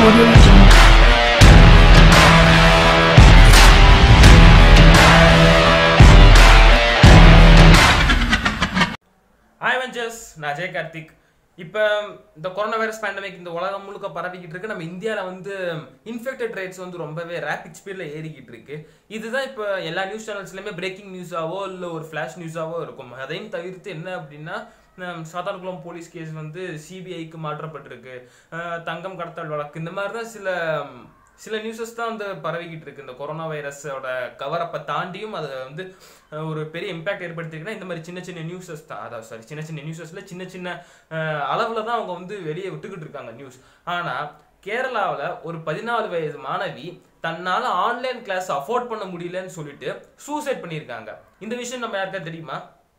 Audio Jungle. Hi ventures நான் ஜெய கார்த்திக் இப்போ இந்த கொரோனா வைரஸ் பேண்டமிக் இந்த உலகம் முழுக்க பரவிக்கிட்டு இருக்கு நம்ம இந்தியாவில் வந்து இன்ஃபெக்டட் ரேட்ஸ் வந்து ரொம்பவே ரேபிட் ஸ்பீடில் ஏறிக்கிட்டு இருக்கு இதுதான் இப்போ எல்லா நியூஸ் சேனல்ஸ்லையுமே பிரேக்கிங் நியூஸாவோ இல்லை ஒரு ஃப்ளாஷ் நியூஸாவோ இருக்கும் அதையும் தவிர்த்து என்ன அப்படின்னா ஹம், சாத்தான்குளம் போலீஸ் கேஸ் வந்து சிபிஐக்கு மாற்றப்பட்டிருக்கு அஹ், தங்கம் கடத்தல் வழக்கு இந்த மாதிரி தான் சில ம், சில நியூஸஸ் தான் வந்து பரவிக்கிட்டு இருக்கு இந்த கொரோனா வைரஸோட கவரப்பை தாண்டியும் அது வந்து அஹ், ஒரு பெரிய இம்பாக்ட் ஏற்படுத்திருக்குன்னா இந்த மாதிரி சின்ன சின்ன நியூஸஸ் தான் அதாவது சாரி சின்ன சின்ன நியூஸஸ்ல சின்ன சின்ன அஹ், அளவுல தான் அவங்க வந்து வெளியே விட்டுக்கிட்டு இருக்காங்க நியூஸ் ஆனா கேரளாவில் ஒரு பதினாலு வயது மாணவி தன்னால ஆன்லைன் கிளாஸ் அஃபோர்ட் பண்ண முடியலன்னு சொல்லிட்டு சூசைட் பண்ணியிருக்காங்க இந்த விஷயம் நம்ம யாருக்கா தெரியுமா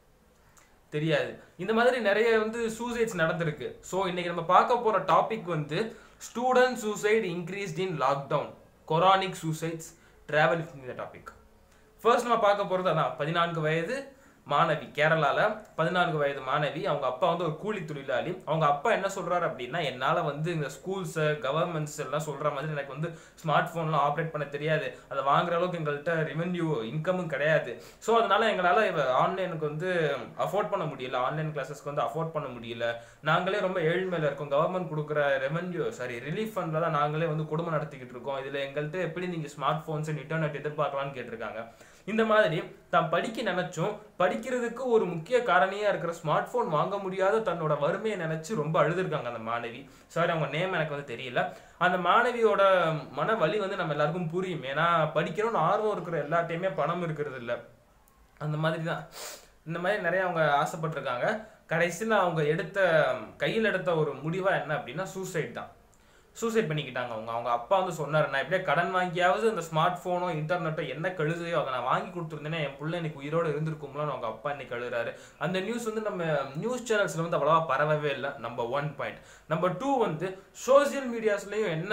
தெரியாது இந்த மாதிரி நிறைய வந்து சூசைட்ஸ் நடந்திருக்கு ஸோ இன்னைக்கு நம்ம பார்க்க போற டாபிக் வந்து student suicide increased in lockdown கொரானிக் சூசைட்ஸ் டிராவல் இந்த டாபிக் ஃபர்ஸ்ட் நம்ம பார்க்க போறது அதான் பதினான்கு வயது மாணவி கேரளால பதினான்கு வயது மாணவி அவங்க அப்பா வந்து ஒரு கூலி தொழிலாளி அவங்க அப்பா என்ன சொல்றாரு அப்படின்னா என்னால வந்து இந்த ஸ்கூல்ஸ் கவர்மெண்ட்ஸ் எல்லாம் சொல்ற மாதிரி எனக்கு வந்து ஸ்மார்ட் போன்லாம் ஆப்ரேட் பண்ண தெரியாது அதை வாங்குற அளவுக்கு எங்கள்கிட்ட ரெவென்யூ இன்கமும் கிடையாது ஸோ அதனால எங்களால ஆன்லைனுக்கு வந்து அஃபோர்ட் பண்ண முடியல ஆன்லைன் கிளாஸஸ்க்கு வந்து அஃபோர்ட் பண்ண முடியல நாங்களே ரொம்ப ஏழ்மையில இருக்கோம் கவர்மெண்ட் கொடுக்குற ரெவென்யூ சாரி ரிலீஃப் ஃபண்ட்ல தான் நாங்களே வந்து குடும்பம் நடத்திக்கிட்டு இருக்கோம் இதுல எங்கள்கிட்ட எப்படி நீங்க ஸ்மார்ட் போன்ஸ் இன்டர்நெட் எதிர்பார்க்கலாம்னு கேட்டிருக்காங்க இந்த மாதிரி தான் படிக்க நினைச்சும் படிக்கிறதுக்கு ஒரு முக்கிய காரணியா இருக்கிற ஸ்மார்ட் போன் வாங்க முடியாத தன்னோட வறுமையை நினைச்சு ரொம்ப அழுதுருக்காங்க அந்த மாணவி சாரி அவங்க நேம் எனக்கு வந்து தெரியல அந்த மாணவியோட மன வலி வந்து நம்ம எல்லாருக்கும் புரியும் ஏன்னா படிக்கணும்னு ஆர்வம் இருக்கிற எல்லாத்தையுமே பணம் இருக்கிறது இல்ல அந்த மாதிரி தான் இந்த மாதிரி நிறைய அவங்க ஆசைப்பட்டிருக்காங்க கடைசியில் அவங்க எடுத்த கையில் எடுத்த ஒரு முடிவா என்ன அப்படின்னா சூசைட் தான் சூசைட் பண்ணிக்கிட்டாங்க அவங்க அவங்க அப்பா வந்து சொன்னாரு நான் எப்படியே கடன் வாங்கியாவது இந்த ஸ்மார்ட் போனோ இன்டர்நெட்டோ என்ன கழுதையோ அதை நான் வாங்கி கொடுத்துருந்தேன்னா என் பிள்ளை இன்னைக்கு உயிரோட இருந்திருக்கும்ல அவங்க அப்பா இன்னைக்கு அழுறாரு அந்த நியூஸ் வந்து நம்ம நியூஸ் சேனல்ஸ்ல வந்து அவ்வளவா பரவவே இல்லை number one point number two வந்து சோசியல் மீடியாஸ்லயும் என்ன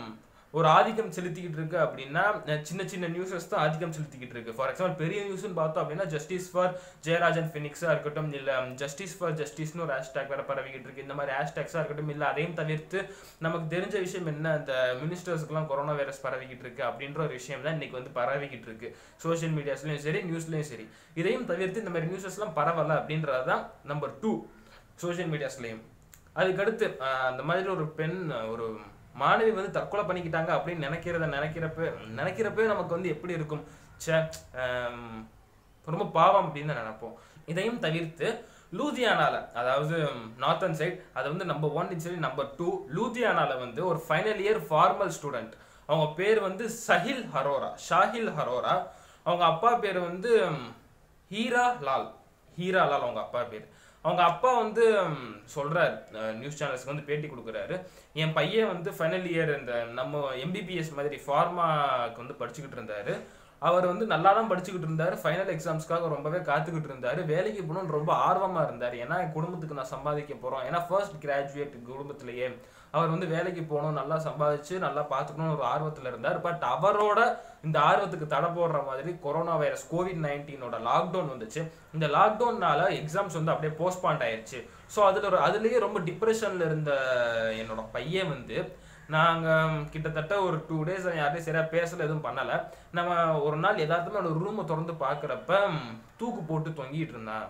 ஒரு ஆதிக்கம் செலுத்திக்கிட்டு இருக்கு அப்படின்னா அஹ் சின்ன சின்ன நியூஸஸ் தான் ஆதிக்கம் செலுத்திக்கிட்டு இருக்கு ஃபார் எக்ஸாம்பிள் பெரிய நியூஸ்னு பார்த்தோம் அப்படின்னா ஜஸ்டிஸ் ஃபார் ஜெயராஜன் ஃபினிக்ஸா இருக்கட்டும் இல்ல ஜஸ்டிஸ் ஃபார் ஜஸ்டிஸ்னு ஒரு ஹேஷ்டேக் வேற பரவிக்கிட்டு இருக்கு இந்த மாதிரி ஹேஷ்டேக்ஸா இருக்கட்டும் இல்ல அதையும் தவிர்த்து நமக்கு தெரிஞ்ச விஷயம் என்ன அந்த மினிஸ்டர்ஸ்க்குலாம் கொரோனா வைரஸ் பரவிக்கிட்டு இருக்கு அப்படின்ற ஒரு விஷயம் தான் இன்னைக்கு வந்து பரவிக்கிட்டு இருக்கு சோஷியல் மீடியாஸ்லயும் சரி நியூஸ்லயும் சரி இதையும் தவிர்த்து இந்த மாதிரி நியூஸஸ்லாம் பரவல அப்படின்றது தான் நம்பர் டூ சோஷியல் மீடியாஸ்லயும் அதுக்கடுத்து அஹ், அந்த மாதிரி ஒரு பெண் ஒரு மாணவி வந்து தற்கொலை பண்ணிக்கிட்டாங்க அப்படின்னு நினைக்கிறத நினைக்கிறப்ப நினைக்கிறப்ப நமக்கு வந்து எப்படி இருக்கும் ச்சே ஆம், ரொம்ப பாவம் அப்படின்னு தான் நினைப்போம் இதையும் தவிர்த்து லூதியானால அதாவது நார்த்தன் சைட் அது வந்து நம்பர் ஒன் சரி நம்பர் டூ லூதியானால வந்து ஒரு ஃபைனல் இயர் ஃபார்மல் ஸ்டூடெண்ட் அவங்க பேர் வந்து சஹில் ஹரோரா ஷாஹில் ஹரோரா அவங்க அப்பா பேர் வந்து ம், ஹீரா லால் ஹீரா லால் அவங்க அப்பா பேர் அவங்க அப்பா வந்து ம், சொல்றாரு நியூஸ் சேனல்ஸ்க்கு வந்து பேட்டி கொடுக்குறாரு என் பையன் வந்து ஃபைனல் இயர் இந்த நம்ம எம்பிபிஎஸ் மாதிரி ஃபார்மாக்கு வந்து படிச்சுக்கிட்டு இருந்தாரு அவர் வந்து நல்லா தான் படிச்சுக்கிட்டு இருந்தாரு ஃபைனல் எக்ஸாம்ஸ்க்காக ரொம்பவே காத்துக்கிட்டு இருந்தாரு வேலைக்கு போகணும்னு ரொம்ப ஆர்வமா இருந்தார் ஏன்னா என் குடும்பத்துக்கு நான் சம்பாதிக்க போறோம் ஏன்னா ஃபர்ஸ்ட் கிராஜுவேட் குடும்பத்திலேயே அவர் வந்து வேலைக்கு போகணும் நல்லா சம்பாதிச்சு நல்லா பார்த்துக்கணும்னு ஒரு ஆர்வத்தில் இருந்தார் பட் அவரோட இந்த ஆர்வத்துக்கு தடை போடுற மாதிரி கொரோனா வைரஸ் கோவிட் நைன்டீனோட லாக்டவுன் வந்துச்சு இந்த லாக்டவுன்னால எக்ஸாம்ஸ் வந்து அப்படியே போஸ்ட்பாண்ட் ஆயிருச்சு ஸோ அதில் ஒரு அதுலேயே ரொம்ப டிப்ரெஷனில் இருந்த என்னோட பையன் வந்து நாங்கள் கிட்டத்தட்ட ஒரு டூ டேஸ் யார்ட்டையும் சரியாக பேசல எதுவும் பண்ணலை நம்ம ஒரு நாள் யதார்த்தமாக ஒரு ரூமை திறந்து பார்க்குறப்ப தூக்கு போட்டு தொங்கிட்டு இருந்தான்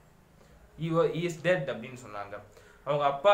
இஸ் டெட் அப்படின்னு சொன்னாங்க அவங்க அப்பா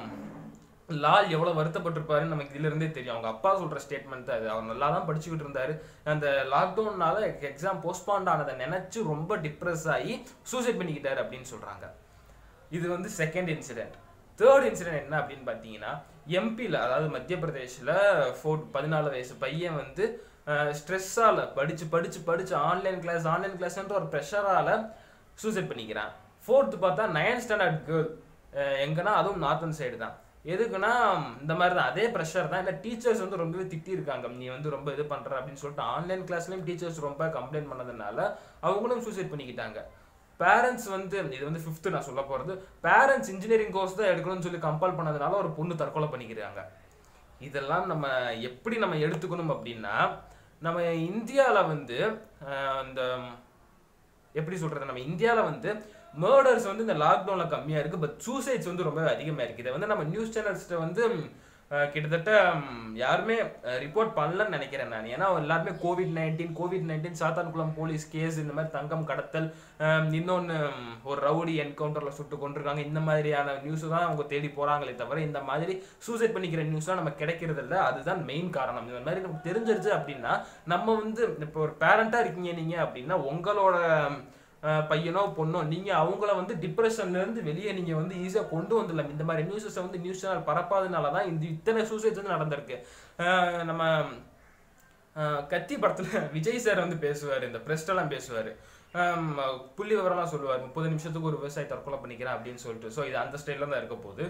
லால் எவ்வளவு வருத்தப்பட்டிருப்பாருன்னு நமக்கு இதுல இருந்தே தெரியும் அவங்க அப்பா சொல்ற ஸ்டேட்மெண்ட் தான் அது அவர் நல்லா தான் படிச்சுக்கிட்டு இருந்தாரு அந்த லாக்டவுன்னால எக்ஸாம் போஸ்ட்பாண்ட் ஆனதை நினைச்சு ரொம்ப டிப்ரெஸ் ஆகி சூசைட் பண்ணிக்கிட்டாரு அப்படின்னு சொல்றாங்க இது வந்து செகண்ட் இன்சிடென்ட் தேர்ட் இன்சிடென்ட் என்ன அப்படின்னு பார்த்தீங்கன்னா எம்பியில் அதாவது மத்திய பிரதேஷில் ஃபோர் பதினாலு வயசு பையன் வந்து ஸ்ட்ரெஸ்ஸால் படிச்சு படிச்சு படிச்சு ஆன்லைன் கிளாஸ் ஆன்லைன் கிளாஸ்ன்ற ஒரு ப்ரெஷரால் சூசைட் பண்ணிக்கிறான் ஃபோர்த்து பார்த்தா நைன்த் ஸ்டாண்டர்ட் கேர்ள் எங்கன்னா அதுவும் நார்த்தன் சைடு தான் எதுக்குன்னா இந்த மாதிரி தான் அதே ப்ரெஷர் தான் இல்லை டீச்சர்ஸ் வந்து ரொம்பவே திட்டியிருக்காங்க நீ வந்து ரொம்ப இது பண்ற அப்படின்னு சொல்லிட்டு ஆன்லைன் கிளாஸ்லயும் டீச்சர்ஸ் ரொம்ப கம்ப்ளைண்ட் பண்ணதுனால அவங்களும் சூசைட் பண்ணிக்கிட்டாங்க பேரண்ட்ஸ் வந்து இது வந்து ஃபிஃப்த்து நான் சொல்ல போகிறது பேரண்ட்ஸ் இன்ஜினியரிங் கோர்ஸ் தான் எடுக்கணும்னு சொல்லி கம்பல் பண்ணதுனால ஒரு பொண்ணு தற்கொலை பண்ணிக்கிறாங்க இதெல்லாம் நம்ம எப்படி நம்ம எடுத்துக்கணும் அப்படின்னா நம்ம இந்தியாவில் வந்து அஹ், இந்த எப்படி சொல்றது நம்ம இந்தியாவில் வந்து மர்டர்ஸ் வந்து இந்த லாக்டவுனில் கம்மியாக இருக்குது பட் சூசைட்ஸ் வந்து ரொம்ப அதிகமாக இருக்குது இதை வந்து நம்ம நியூஸ் சேனல்ஸ்கிட்ட வந்து அஹ், கிட்டத்தட்ட ம், யாருமே ரிப்போர்ட் பண்ணலன்னு நினைக்கிறேன் நான் ஏன்னா எல்லாருமே COVID nineteen COVID nineteen Sathankulam police case இந்த மாதிரி தங்கம் கடத்தல் அஹ், இன்னொன்னு ம், ஒரு ரவுடி என்கவுண்டர்ல சுட்டு கொண்டிருக்காங்க இந்த மாதிரியான நியூஸ் தான் அவங்க தேடி போறாங்களே தவிர இந்த மாதிரி சூசைட் பண்ணிக்கிற நியூஸ்லாம் நமக்கு கிடைக்கிறது இல்ல அதுதான் மெயின் காரணம் இந்த மாதிரி நமக்கு தெரிஞ்சிருச்சு அப்படின்னா நம்ம வந்து இப்போ ஒரு பேரண்டா இருக்கீங்க நீங்க அப்படின்னா உங்களோட அஹ், பையனோ பொண்ணோ நீங்க அவங்கள வந்து டிப்ரெஷன்ல இருந்து வெளியே நீங்க வந்து ஈஸியா கொண்டு வந்துடலாம் இந்த மாதிரி நியூஸஸ் வந்து நியூஸ் சேனல் பரப்பாதனால தான் இந்த இத்தனை சூசைட்ஸ் வந்து நடந்திருக்கு அஹ், நம்ம அஹ், கத்தி படத்துல விஜய் சார் வந்து பேசுவார் இந்த பிரஸ்டெல்லாம் பேசுவார் புள்ளி விவரம்லாம் சொல்லுவார் முப்பது நிமிஷத்துக்கு ஒரு விவசாயி தற்கொலை பண்ணிக்கிறேன் அப்படின்னு சொல்லிட்டு ஸோ இது அந்த ஸ்டைலில் தான் இருக்க போகுது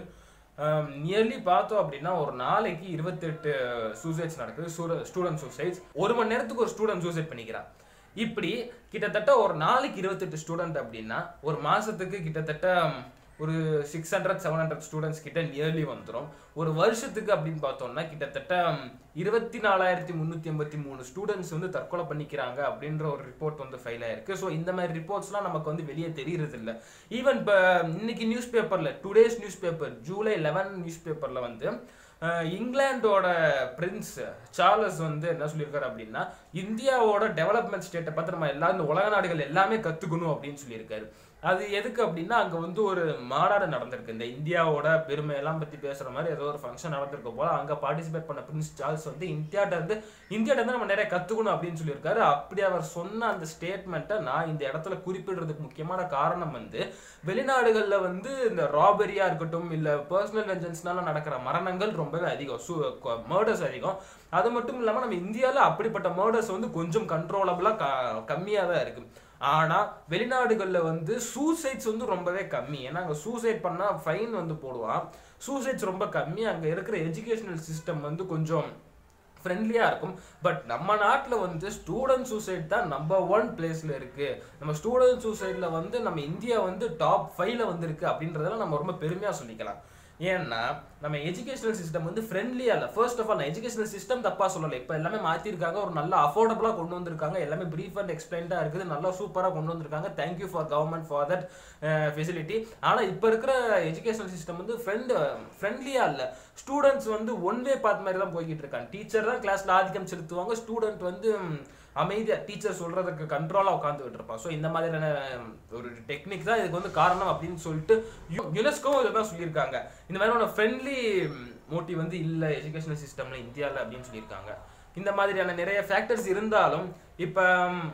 நியர்லி பார்த்தோம் அப்படின்னா ஒரு நாளைக்கு இருபத்தெட்டு சூசைட்ஸ் நடக்குது ஸ்டூடெண்ட் சூசைட்ஸ் ஒரு மணி நேரத்துக்கு ஒரு ஸ்டூடெண்ட் சூசைட் பண்ணிக்கிறான் இப்படி கிட்டத்தட்ட ஒரு நாளைக்கு இருபத்தெட்டு ஸ்டூடெண்ட் அப்படின்னா ஒரு மாசத்துக்கு கிட்டத்தட்ட ஒரு six hundred seven hundred students கிட்ட நியர்லி வந்துடும் ஒரு வருஷத்துக்கு அப்படின்னு பார்த்தோம்னா கிட்டத்தட்ட இருபத்தி நாலாயிரத்தி முந்நூற்றி எண்பத்தி மூணு ஸ்டூடெண்ட்ஸ் வந்து தற்கொலை பண்ணிக்கிறாங்க அப்படின்ற ஒரு ரிப்போர்ட் வந்து ஃபைல் ஆயிருக்கு ஸோ இந்த மாதிரி ரிப்போர்ட்ஸ்லாம் நமக்கு வந்து வெளியே தெரியறது இல்லை ஈவன் இப்போ இன்னைக்கு நியூஸ் பேப்பரில் today's news paper July eleven news பேப்பரில் வந்து அஹ், இங்கிலாந்தோட பிரின்ஸ் சார்லஸ் வந்து என்ன சொல்லியிருக்காரு அப்படின்னா இந்தியாவோட டெவலப்மெண்ட் ஸ்டேட்டை பார்த்து நம்ம எல்லாரும் இந்த உலக நாடுகள் எல்லாமே கற்றுக்கணும் அப்படின்னு சொல்லியிருக்காரு அது எதுக்கு அப்படின்னா அங்கே வந்து ஒரு மாநாடு நடந்திருக்கு இந்த இந்தியாவோட பெருமை எல்லாம் பற்றி பேசுகிற மாதிரி ஏதோ ஒரு ஃபங்க்ஷன் நடந்திருக்க போல அங்கே பார்ட்டிசிபேட் பண்ண பிரின்ஸ் சார்ல்ஸ் வந்து இந்தியாட்ட இருந்து இந்தியாட்ட இருந்து நம்ம நிறைய கற்றுக்கணும் அப்படின்னு சொல்லியிருக்காரு அப்படி அவர் சொன்ன அந்த ஸ்டேட்மெண்ட்டை நான் இந்த இடத்துல குறிப்பிடுறதுக்கு முக்கியமான காரணம் வந்து வெளிநாடுகளில் வந்து இந்த ராபரியாக இருக்கட்டும் இல்லை பர்சனல் வெஞ்சன்ஸ்னால நடக்கிற மரணங்கள் ரொம்பவே அதிகம் சு மர்டர்ஸ் அதிகம் அது மட்டும் இல்லாமல் நம்ம இந்தியாவில் அப்படிப்பட்ட மர்டர்ஸ் வந்து கொஞ்சம் கண்ட்ரோலபிளாக க கம்மியாக தான் இருக்குது ஆனால் வெளிநாடுகளில் வந்து சூசைட்ஸ் வந்து ரொம்பவே கம்மி ஏன்னா அங்கே சூசைட் பண்ணால் ஃபைன் வந்து போடுவான் சூசைட்ஸ் ரொம்ப கம்மி அங்கே இருக்கிற எஜுகேஷனல் சிஸ்டம் வந்து கொஞ்சம் ஃப்ரெண்ட்லியாக இருக்கும் பட் நம்ம நாட்டில் வந்து ஸ்டூடெண்ட் சூசைட் தான் நம்பர் ஒன் பிளேஸில் இருக்குது நம்ம ஸ்டூடெண்ட் சூசைடில் வந்து நம்ம இந்தியா வந்து டாப் ஃபைவ்ல வந்திருக்கு அப்படின்றதெல்லாம் நம்ம ரொம்ப பெருமையாக சொல்லிக்கலாம் ஏன்னா நம்ம எஜுகேஷனல் சிஸ்டம் வந்து ஃப்ரெண்ட்லியா இல்லை ஃபர்ஸ்ட் ஆஃப் ஆல் நான் எஜுகேஷனல் சிஸ்டம் தப்பா சொல்லலை இப்போ எல்லாமே மாற்றிருக்காங்க ஒரு நல்ல அஃபோர்டபுளாக கொண்டு வந்திருக்காங்க எல்லாமே ப்ரீஃப் அண்ட் எக்ஸ்பிளைண்டாக இருக்குது நல்லா சூப்பராக கொண்டு வந்திருக்காங்க thank you for government for that facility ஆனால் இப்போ இருக்கிற எஜுகேஷனல் சிஸ்டம் வந்து ஃப்ரெண்ட் ஃப்ரெண்ட்லியாக இல்லை ஸ்டூடெண்ட்ஸ் வந்து ஒன் வே பாத் மாதிரி தான் போய்கிட்டு இருக்காங்க டீச்சர் தான் கிளாஸில் ஆதிக்கம் செலுத்துவாங்க ஸ்டூடெண்ட் வந்து ம், அமைதியா டீச்சர் சொல்றதுக்கு கண்ட்ரோலா உட்காந்துட்டு இருப்பான் ஸோ இந்த மாதிரியான ஒரு டெக்னிக் தான் இதுக்கு வந்து காரணம் அப்படின்னு சொல்லிட்டு யுனெஸ்கோ இதான் சொல்லியிருக்காங்க இந்த மாதிரியான ஃப்ரெண்ட்லி மோட்டிவ் வந்து இல்லை எஜுகேஷனல் சிஸ்டம்ல இந்தியாவில் அப்படின்னு சொல்லியிருக்காங்க இந்த மாதிரியான நிறைய ஃபேக்டர்ஸ் இருந்தாலும் இப்போ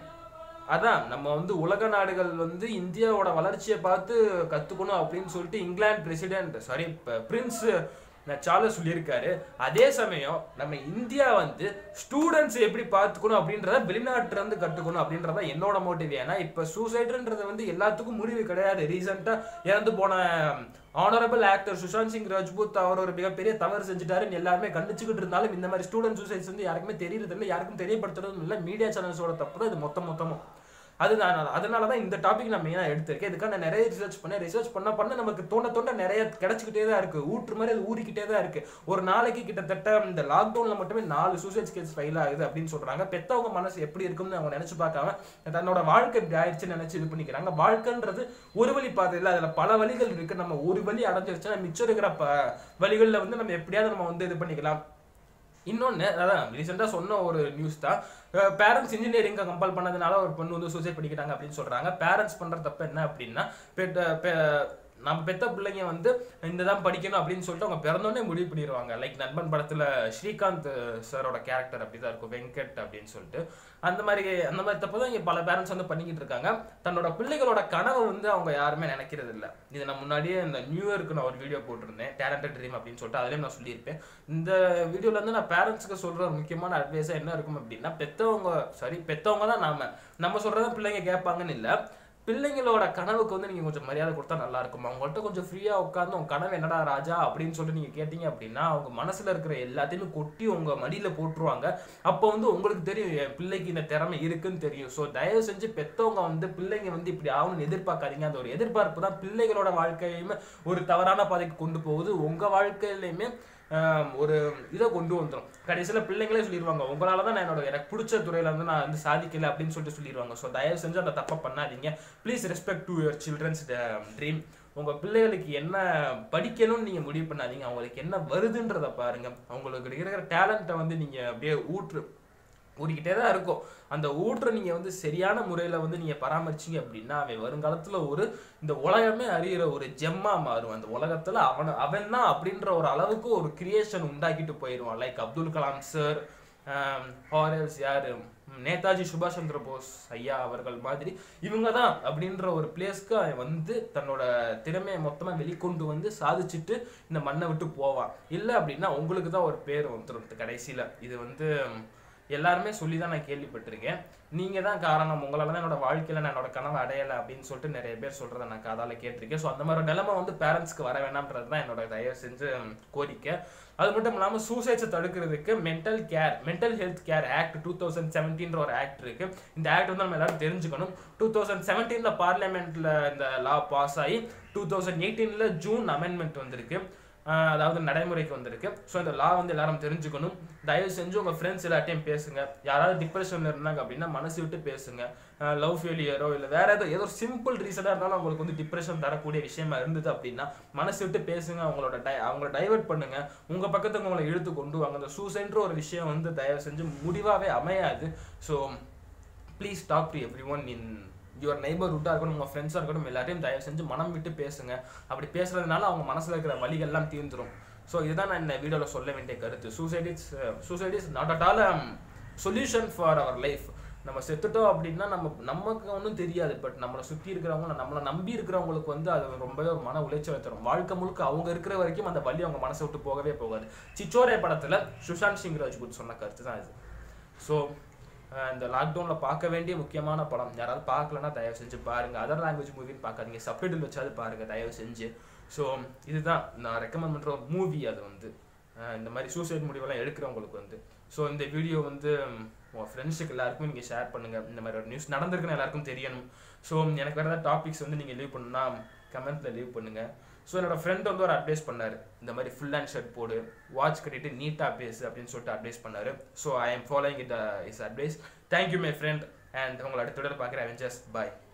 அதான் நம்ம வந்து உலக நாடுகள் வந்து இந்தியாவோட வளர்ச்சியை பார்த்து கத்துக்கணும் அப்படின்னு சொல்லிட்டு England president sorry prince Charles சொல்லியிருக்காரு அதே சமயம் நம்ம இந்தியா வந்து ஸ்டூடெண்ட்ஸ் எப்படி பார்த்துக்கணும் அப்படின்றத வெளிநாட்டுல இருந்து கற்றுக்கணும் அப்படின்றத என்னோட மோட்டிவ் ஏன்னா இப்போ சூசைடுன்றது வந்து எல்லாத்துக்கும் முடிவு கிடையாது ரீசெண்டாக இறந்து போன ஆனரபிள் ஆக்டர் சுஷாந்த் சிங் ராஜ்பூத் அவர் ஒரு மிகப்பெரிய தவறு செஞ்சுட்டாருன்னு எல்லாருமே கண்டிச்சுக்கிட்டு இருந்தாலும் இந்த மாதிரி ஸ்டூடெண்ட் சூசைட்ஸ் வந்து யாருக்குமே தெரியறது இல்லை யாருக்கும் தெரியப்படுத்துறதும் இல்லை மீடியா சேனல்ஸோட தப்பு தான் இது மொத்தம் மொத்தமும் அதுதான் அதனால தான் இந்த டாபிக் நான் மெயினாக எடுத்திருக்கேன் இதுக்காக நான் நிறைய ரிசர்ச் பண்ணேன் ரிசர்ச் பண்ண பண்ண நமக்கு தோண்ட தோண்ட நிறைய கிடைச்சிக்கிட்டே தான் இருக்கு ஊற்று மாதிரி அது ஊறிக்கிட்டே தான் இருக்கு ஒரு நாளைக்கு கிட்டத்தட்ட இந்த லாக்டவுன்ல மட்டுமே நாலு சூசைட் கேஸ் ஃபைல் ஆகுது அப்படின்னு சொல்றாங்க பெத்தவங்க மனசு எப்படி இருக்கும்னு அவங்க நினைச்சு பார்க்காம தன்னோட வாழ்க்கை இப்படி ஆயிடுச்சுன்னு நினைச்சு இது பண்ணிக்கிறாங்க வாழ்க்கைன்றது ஒரு வழி பாதை இல்லை அதுல பல வழிகள் இருக்கு நம்ம ஒரு வழி அடைஞ்சிருச்சுன்னா மிச்சம் இருக்கிற ப வழிகளில் வந்து நம்ம எப்படியாவது நம்ம வந்து இது பண்ணிக்கலாம் இன்னொன்று அதான் ரீசெண்டாக சொன்ன ஒரு நியூஸ் தான் பேரண்ட்ஸ் இன்ஜினியரிங்கை கம்பல் பண்ணதுனால ஒரு பொண்ணு வந்து சூசைட் பண்ணிக்கிட்டாங்க அப்படின்னு சொல்கிறாங்க பேரண்ட்ஸ் பண்ணுற தப்பு என்ன அப்படின்னா பெத்த பெ- நம்ம பெத்த பிள்ளைங்க வந்து இந்த தான் படிக்கணும் அப்படின்னு சொல்லிட்டு அவங்க பிறந்தோடனே முடிவு பண்ணிடுவாங்க லைக் நண்பன் படத்தில் ஸ்ரீகாந்த் சாரோட கேரக்டர் அப்படி தான் இருக்கும் வெங்கட் அப்படின்னு சொல்லிட்டு அந்த மாதிரி அந்த மாதிரி தப்பு தான் இங்கே பல பேரண்ட்ஸ் வந்து பண்ணிக்கிட்டு இருக்காங்க தன்னோட பிள்ளைகளோட கனவை வந்து அவங்க யாருமே நினைக்கிறது இல்லை இது நான் முன்னாடியே இந்த நியூ இயர்க்கு நான் ஒரு வீடியோ போட்டிருந்தேன் டேலண்டட் ட்ரீம் அப்படின்னு சொல்லிட்டு அதுலேயும் நான் சொல்லியிருப்பேன் இந்த வீடியோல இருந்து நான் பேரண்ட்ஸ்க்கு சொல்ற ஒரு முக்கியமான அட்வைஸா என்ன இருக்கும் அப்படின்னா பெத்தவங்க சாரி பெத்தவங்க தான் நாம நம்ம சொல்றத பிள்ளைங்க கேட்பாங்கன்னு இல்லை பிள்ளைங்களோட கனவுக்கு வந்து நீங்க கொஞ்சம் மரியாதை கொடுத்தா நல்லா இருக்கும் அவங்கள்ட்ட கொஞ்சம் ஃப்ரீயா உட்காந்து உங்க கனவு என்னடா ராஜா அப்படின்னு சொல்லிட்டு நீங்க கேட்டீங்க அப்படின்னா அவங்க மனசுல இருக்கிற எல்லாத்தையுமே கொட்டி உங்க மடியில போட்டுருவாங்க அப்போ வந்து உங்களுக்கு தெரியும் என் பிள்ளைக்கு இந்த திறமை இருக்குன்னு தெரியும் ஸோ தயவு செஞ்சு பெத்தவங்க வந்து பிள்ளைங்க வந்து இப்படி ஆகணும்னு எதிர்பார்க்காதீங்க அந்த ஒரு எதிர்பார்ப்பு தான் பிள்ளைகளோட வாழ்க்கையுமே ஒரு தவறான பாதைக்கு கொண்டு போகுது உங்க வாழ்க்கையிலையுமே ஆம், ஒரு இதை கொண்டு வந்துடும் கடைசியில் பிள்ளைங்களே சொல்லிடுவாங்க உங்களால தான் நான் என்னோட எனக்கு பிடிச்ச துறையில வந்து நான் வந்து சாதிக்கல அப்படின்னு சொல்லிட்டு சொல்லிடுவாங்க ஸோ தயவு செஞ்சு அந்த தப்பை பண்ணாதீங்க please respect to your children's dream உங்கள் பிள்ளைகளுக்கு என்ன படிக்கணும்னு நீங்கள் முடிவு பண்ணாதீங்க அவங்களுக்கு என்ன வருதுன்றதை பாருங்க அவங்களுக்கு இருக்கிற டேலண்ட்டை வந்து நீங்கள் அப்படியே ஊற்று ஊறிக்கிட்டே தான் இருக்கும் அந்த ஊற்றை நீங்கள் வந்து சரியான முறையில் வந்து நீங்கள் பராமரிச்சீங்க அப்படின்னா அவன் வருங்காலத்தில் ஒரு இந்த உலகமே அறிகிற ஒரு ஜெம்மா மாறும் அந்த உலகத்தில் அவன் அவன் தான் அப்படின்ற ஒரு அளவுக்கு ஒரு கிரியேஷன் உண்டாக்கிட்டு போயிடுவான் லைக் அப்துல் கலாம் சார் ஹாரல்ஸ் யார் நேதாஜி சுபாஷ் சந்திர போஸ் ஐயா அவர்கள் மாதிரி இவங்க தான் அப்படின்ற ஒரு பிளேஸ்க்கு அவன் வந்து தன்னோட திறமையை மொத்தமாக வெளிக்கொண்டு வந்து சாதிச்சுட்டு இந்த மண்ணை விட்டு போவான் இல்லை அப்படின்னா உங்களுக்கு தான் ஒரு பேர் வந்துடும் கடைசியில் இது வந்து எல்லாருமே சொல்லி தான் நான் கேள்விப்பட்டிருக்கேன் நீங்கள் தான் காரணம் உங்களால தான் என்னோட வாழ்க்கையில் நான் என்னோட கனவை அடையலை அப்படின்னு சொல்லிட்டு நிறைய பேர் சொல்கிறத நான் காதால கேட்டிருக்கேன் ஸோ அந்த மாதிரி ஒரு நிலைமை வந்து பேரண்ட்ஸ்க்கு வர வேணாம்ன்றது தான் என்னோட தயவு செஞ்சு கோரிக்கை அது மட்டும் இல்லாமல் சூசைட்ஸை தடுக்கிறதுக்கு mental care mental health care act two thousand செவன்டீன்ற ஒரு ஆக்ட் இருக்கு இந்த ஆக்ட் வந்து நம்ம எல்லாரும் தெரிஞ்சுக்கணும் டூ தௌசண்ட் செவன்டீனில் பார்லிமெண்ட்டில் இந்த லா பாஸ் ஆகி டூ தௌசண்ட் எயிட்டீனில் ஜூன் அமெண்ட்மெண்ட் வந்திருக்கு ஆஹ் அதாவது நடைமுறைக்கு வந்திருக்கு ஸோ இந்த லா வந்து எல்லாரும் தெரிஞ்சுக்கணும் தயவு செஞ்சு உங்கள் ஃப்ரெண்ட்ஸ் எல்லாத்தையும் பேசுங்க யாராவது டிப்ரெஷனில் இருந்தாங்க அப்படின்னா மனசு விட்டு பேசுங்க லவ் ஃபெயிலியரோ இல்லை வேற ஏதோ ஏதோ சிம்பிள் ரீசனாக இருந்தாலும் அவங்களுக்கு வந்து டிப்ரெஷன் தரக்கூடிய விஷயமா இருந்தது அப்படின்னா மனசு விட்டு பேசுங்க அவங்களோட டை அவங்கள டைவர்ட் பண்ணுங்க உங்கள் பக்கத்துக்கு உங்களை இழுத்து கொண்டு வாங்க அந்த சூசைன்ற ஒரு விஷயம் வந்து தயவு செஞ்சு முடிவாகவே அமையாது so please talk to everyone in your நெய்பர்ஹுட்டாக இருக்கட்டும் உங்கள் ஃப்ரெண்ட்ஸாக இருக்கட்டும் எல்லாத்தையும் தயவு செஞ்சு மனம் விட்டு பேசுங்க அப்படி பேசுறதுனால அவங்க மனசில் இருக்கிற வலிகள்லாம் தீர்ந்துரும் ஸோ இதுதான் நான் இந்த வீடியோவில் சொல்ல வேண்டிய கருத்து suicide is suicide is not at all solution for our life நம்ம செத்துட்டோம் அப்படின்னா நம்ம நமக்கு ஒன்றும் தெரியாது பட் நம்மளை சுற்றி இருக்கிறவங்க நம்மளை நம்பி இருக்கிறவங்களுக்கு வந்து அது ரொம்பவே ஒரு மன உளைச்சலை தரும் வாழ்க்கை முழுக்க அவங்க இருக்கிற வரைக்கும் அந்த வலி அவங்க மனசை விட்டு போகவே போகாது சிச்சோரே படத்தில் சுஷாந்த் சிங் ராஜ்புத் சொன்ன கருத்து தான் இது ஸோ இந்த லாக்டவுனில் பார்க்க வேண்டிய முக்கியமான படம் யாராவது பார்க்கலன்னா தயவு செஞ்சு பாருங்கள் அதர் லாங்குவேஜ் மூவின்னு பார்க்காதீங்க சப்டைட்டில் வச்சாவது பாருங்கள் தயவு செஞ்சு ஸோ இதுதான் நான் ரெக்கமெண்ட் பண்ணுற ஒரு மூவி அது வந்து அஹ் இந்த மாதிரி சூசைட் முடிவெல்லாம் எடுக்கிறவங்களுக்கு வந்து ஸோ இந்த வீடியோ வந்து உங்கள் ஃப்ரெண்ட்ஸுக்கு எல்லாருக்கும் நீங்கள் ஷேர் பண்ணுங்கள் இந்த மாதிரி ஒரு நியூஸ் நடந்திருக்குன்னு எல்லாருக்கும் தெரியணும் ஸோ எனக்கு வேறு ஏதாவது டாபிக்ஸ் வந்து நீங்கள் லீவ் பண்ணுன்னா கமெண்ட்டில் லீவ் பண்ணுங்கள் ஸோ என்னோட ஃப்ரெண்ட் வந்து ஒரு அட்வைஸ் பண்ணார் இந்த மாதிரி ஃபுல் ஹேண்ட் ஷர்ட் போடு வாட்ச் கட்டிட்டு நீட்டாக பேசு அப்படின்னு சொல்லிட்டு அட்வைஸ் பண்ணார் so I am following it is advice thank you my friend and உங்களை அடுத்த பார்க்குறேன் அவெஞ்சர்ஸ் பாய்